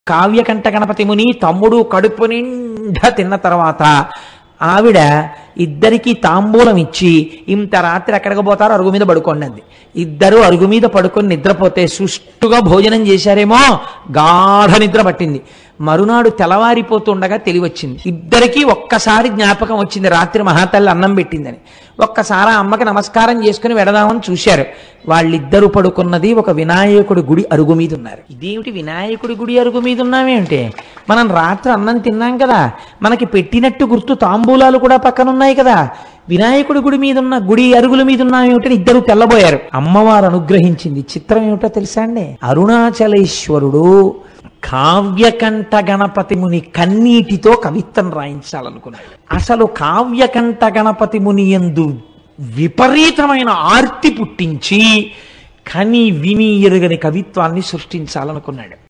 కావ్యకంఠ గణపతి ముని తమ్ముడు కడుపు నిండా తిన్న తర్వాత ఆవిడ ఇద్దరికి తాంబూలం ఇచ్చి ఇంత రాత్రి ఎక్కడికి పోతారో అరుగు మీద పడుకోండి అంది ఇద్దరు అరుగు మీద పడుకొని నిద్రపోతే సుష్టుగా భోజనం చేశారేమో గాఢ నిద్ర పట్టింది మరునాడు తెల్లవారిపోతుండగా తెలివచ్చింది ఇద్దరికీ ఒక్కసారి జ్ఞాపకం వచ్చింది రాత్రి మహాతల్లి అన్నం పెట్టిందని ఒక్కసారి ఆ అమ్మకి నమస్కారం చేసుకుని వెడదామని చూశారు వాళ్ళిద్దరు పడుకున్నది ఒక వినాయకుడి గుడి అరుగు మీద ఉన్నారు ఇదేమిటి వినాయకుడి గుడి అరుగు మీద ఉన్నామేమిటి మనం రాత్రి అన్నం తిన్నాం కదా మనకి పెట్టినట్టు గుర్తు తాంబూలాలు కూడా పక్కన ఉన్నాయి కదా వినాయకుడి గుడి మీద ఉన్న గుడి అరుగుల మీద ఉన్నామేమిటని ఇద్దరు తెల్లబోయారు అమ్మవారు అనుగ్రహించింది చిత్రం ఏమిటో తెలుసా అండి అరుణాచలేశ్వరుడు కావ్యకంఠ గణపతి ముని కన్నీటితో కవిత్వం రాయించాలనుకున్నాడు అసలు కావ్యకంఠ గణపతి ముని ఎందు విపరీతమైన ఆర్తి పుట్టించి కని విని ఎరుగని కవిత్వాన్ని సృష్టించాలనుకున్నాడు